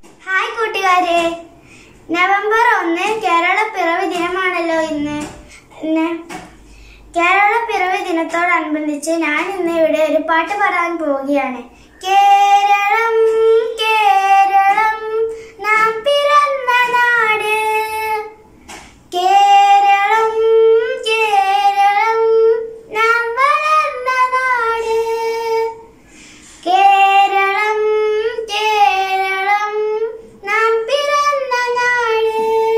hi കൂട്ടുകാരെ November ഒന്ന് കേരള പിറവി ദിനമാണല്ലോ ഇന്ന് ഇന്ന് കേരള പിറവി ദിനത്തോടനുബന്ധിച്ച് ഞാൻ ഇന്ന് ഇവിടെ ഒരു പാട്ട് പാടാൻ പോവുകയാണ് കേരളം കേരളം നാം പിറന്ന നാട് കേരളം കേരളം നാം വളർന്ന നാട് കേരളം കേരളം നാം പിറന്ന നാട്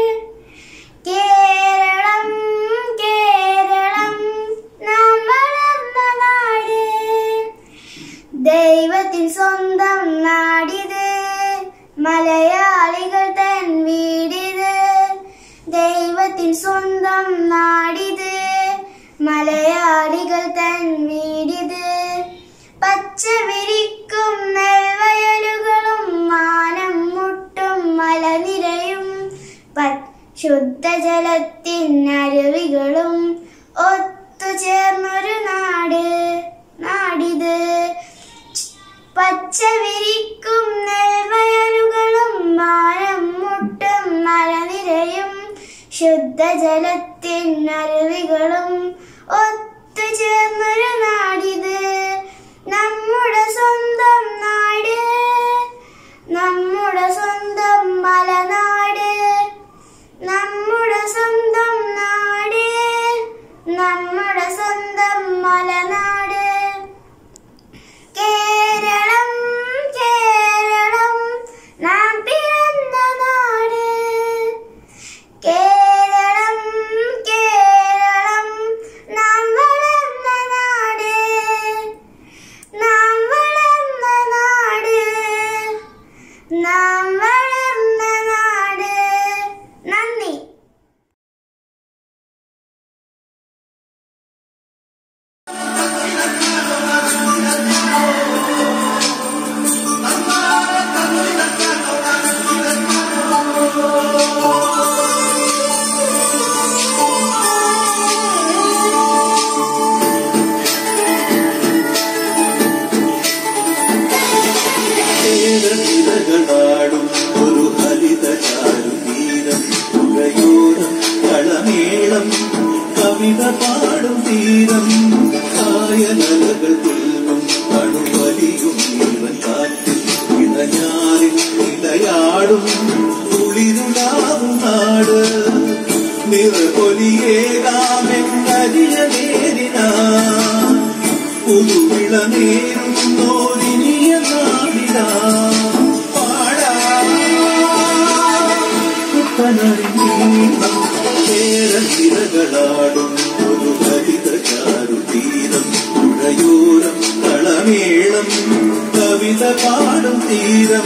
കേരളം കേരളം നാം വളർന്ന നാട് ദൈവത്തിൻ സ്വന്തം നാടിത് മലയാളികൾ തൻ വീടിത് ദൈവത്തിൻ സ്വന്തം നാടിത് മലയാളികൾ തൻ വീടിത് പച്ച വിരിക്കും നെൽവയലുകളും മാനം മുട്ടും മലനിരയും പ- ശുദ്ധജലത്തിൻ അരുവികളും ഒത്തുചേർന്നൊരു നാട് നാടിത് പച്ച വിരിക്കും നെൽവയലുകളും മാനം മുട്ടും മലനിരയും ശുദ്ധജലത്തിൻ അരുവികളും ഒത്തുചേർന്നൊരു നാടിത് നമ്മുടെ സ്വന്തം നാട് നമ്മുടെ സ്വന്തം മലനാട് നമ്മുടെ സ്വന്തം നാട് നമ്മുടെ സ്വന്തം മലനാട് കേരളം കേരളം നാം പിറന്ന നാട് കേരളം കേരളം നാം വളർന്ന നാട് നാം വളർന്ന നാട് നാം വളർന്ന നാട് നന്ദി േരനിരകളാടും ഒരു ഹരിത ചാരുതീരം പുഴയോരം കളമേളം കവിത പാടും തീരം കായലകൾ തുല്ലും കണുവലിയും ജീവൻ കാറ്റിൽ ഇടഞ്ഞാറിൽ ഇലയാടും കുളിരുടാവും നാട് നിറപൊലിയേകാമെന്നരിയ നേരിനാ പുതുവിള നേരുന്നോരിനിയ നാടിനാ പാടാ കേരളാടും ഒരു ഹരിത ചാരുതീരം പുഴയോരം കളമേളം കവിത പാടും തീരം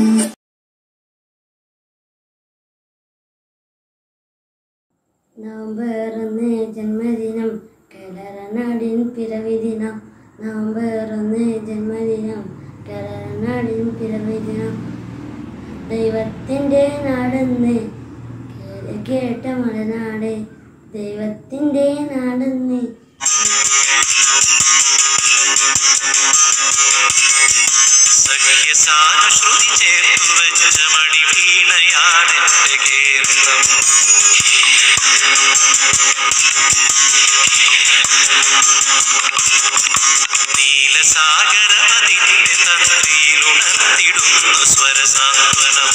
നവംബർ ഒന്ന് ജന്മദിനം കേരളനാടിൻ പിറവി ദിനം നവംബർ ഒന്ന് ജന്മദിനം കേരളനാടിൻ പിറവി ദിനം ദൈവത്തിൻ്റെ നാടെന്ന് കേട്ട് കേട്ട മലനാട് ദൈവത്തിൻ്റെ നാടെന്ന് സഖ്യസാനുശ്രുതി ചേർത്തു വെച്ച മണി വീണയാണെന്റെ കേരളം നീലസാഗരമതിന്റെ തന്ത്രിയിലുണർത്തിടുന്നു സ്വരസാന്ത്വനം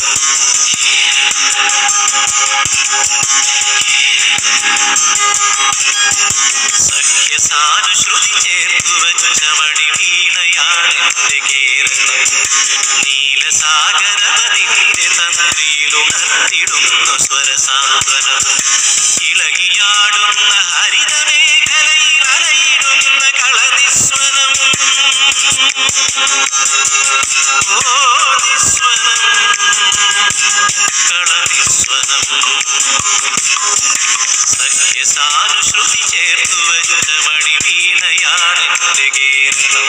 സഖ്യസാനുശ്രുതി ചേർത്തു വെച്ച മണി വീണയാണെന്റെ കേരളം നീലസാഗരമതിന്റെ തന്ത്രിയിലുണർത്തിടുന്നു സ്വരസാന്ത്വനം ഇളകിയാടുന്ന ഹരിതമേഖലയിൽ അലയിടുന്ന കളനിസ്വനം ഓ നിസ്വനം കളനിസ്വനം സഖ്യസാനുശ്രുതി ചേർത്തു വെച്ച മണി വീണയാണെന്റെ കേരളം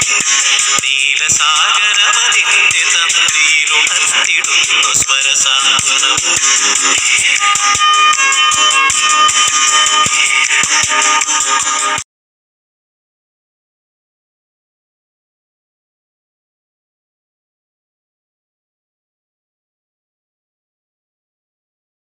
നീലസാഗരമതിന്റെ തന്ത്രിയിലുണർത്തിടുന്നു സ്വരസാന്ത്വനം